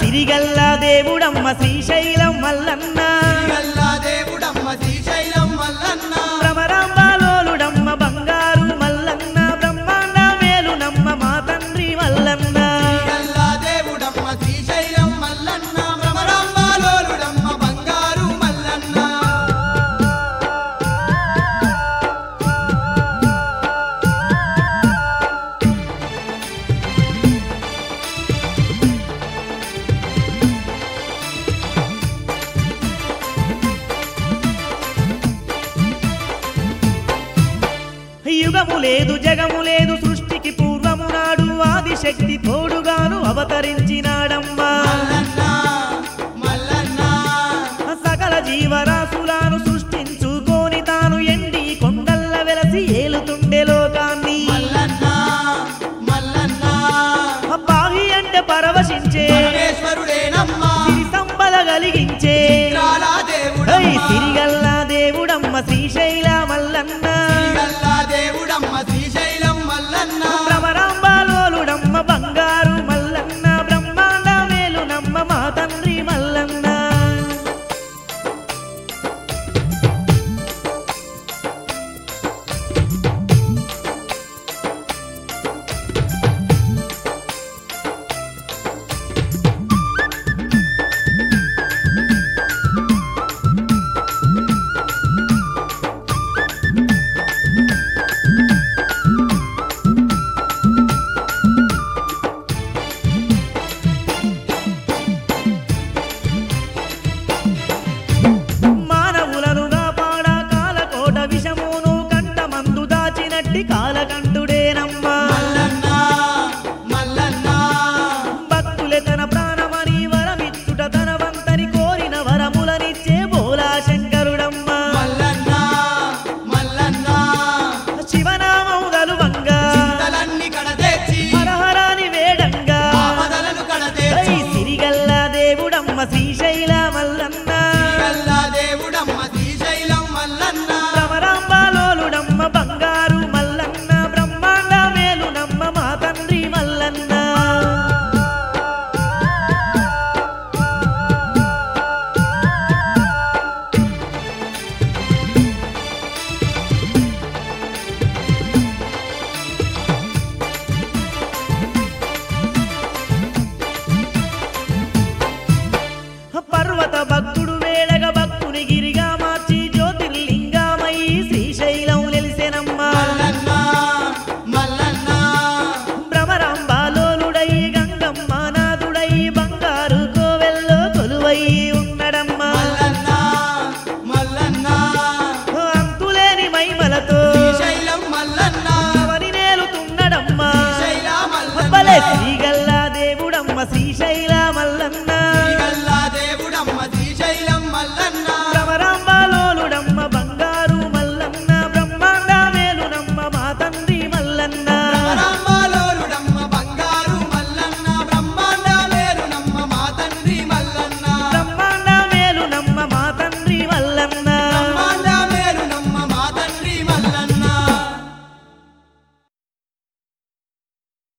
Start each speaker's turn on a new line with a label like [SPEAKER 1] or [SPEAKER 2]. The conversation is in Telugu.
[SPEAKER 1] సిరిగల్లా దేవుడమ్మ శ్రీశైలం మల్లన్న
[SPEAKER 2] శ్రీగల్లా దేవుడమ్మ శ్రీశైలం మల్లన్న
[SPEAKER 1] భ్రమరాంబాలోలుడమ్మ బంగారు మల్లన్న బ్రహ్మాండ మేలునమ్మ మా తండ్రి మల్లన్న
[SPEAKER 2] శ్రీగల్లా దేవుడమ్మ శ్రీశైలం మల్లన్న భ్రమరాంబాలోలుడమ్మ బంగారు మల్లన్న
[SPEAKER 1] యుగము లేదు జగము లేదు సృష్టికి పూర్వము నాడు ఆదిశక్తి తోడుగాను అవతరించినాడమ్మా
[SPEAKER 2] మల్లన్న మల్లన్న
[SPEAKER 1] సకల జీవరాశులను సృష్టించుకొని తాను ఎండి కొండల్ల వెలసి ఏలుతుండే లోకాన్ని
[SPEAKER 2] మల్లన్న మల్లన్న
[SPEAKER 1] పాహి అంటే పరవశించే
[SPEAKER 2] పరమేశ్వరుడేనమ్మా
[SPEAKER 1] సిరి సంపద కలిగించే
[SPEAKER 2] రాలా
[SPEAKER 1] హై,
[SPEAKER 2] దేవుడమ్మ
[SPEAKER 1] సిరిగల్లా దేవుడమ్మ శ్రీశైల మల్లన్న
[SPEAKER 2] శ్రీగల్లా దేవుడమ్మ శ్రీశైలం మల్లన్న
[SPEAKER 1] భ్రమరాంబాలోలుడమ్మ బంగారు మల్లన్న బ్రహ్మాండ మేలునమ్మ మా తండ్రి మల్లన్న మానవులను కాపాడ కాలకోట విషమును కంటమందు దాచినట్టి కాలకంఠుడేనమ్మా
[SPEAKER 2] మల్లన్న మల్లన్న
[SPEAKER 1] భక్తులే తన ప్రాణమని వరమిచ్చుట ధనవంతని కోరిన వరములనిచ్చే బోలా శంకరుడమ్మా
[SPEAKER 2] మల్లన్న మల్లన్న
[SPEAKER 1] శివనామం గలువంగా
[SPEAKER 2] చింతలన్నీ కడతెచ్చి
[SPEAKER 1] హరహరాని వేడంగా
[SPEAKER 2] ఆపదలను
[SPEAKER 1] ఐ
[SPEAKER 2] కడతేర్చు
[SPEAKER 1] సిరిగల్లా దేవుడమ్మ శ్రీశైల మల్లన్న
[SPEAKER 2] శ్రీగల్లా దేవుడమ్మ శ్రీశైలం మల్లన్న
[SPEAKER 1] భ్రమరాంబాలోలుడమ్మ బంగారు మల్లన్న బ్రహ్మాండ మేలునమ్మ మా తండ్రి మల్లన్న పర్వత భక్తుడు వేడగ భక్తుని గిరిగా మార్చి జ్యోతిర్లింగమై శ్రీశైలం నెలిసెనమ్మా
[SPEAKER 2] మల్లన్న మల్లన్న
[SPEAKER 1] భ్రమరాంబాలోలుడై గంగమ్మ నాథుడై బంగారు కోవెల్లో కొలువై ఉన్నడమ్మా
[SPEAKER 2] మల్లన్న మల్లన్న
[SPEAKER 1] అంతులేని మైమలతో
[SPEAKER 2] శ్రీశైలం మల్లన్న
[SPEAKER 1] అవని నేలుతున్నడమ్మా
[SPEAKER 2] శ్రీశైల
[SPEAKER 1] భలే
[SPEAKER 2] మల్లన్న
[SPEAKER 1] శ్రీగల్లా దేవుడమ్మ శ్రీశైల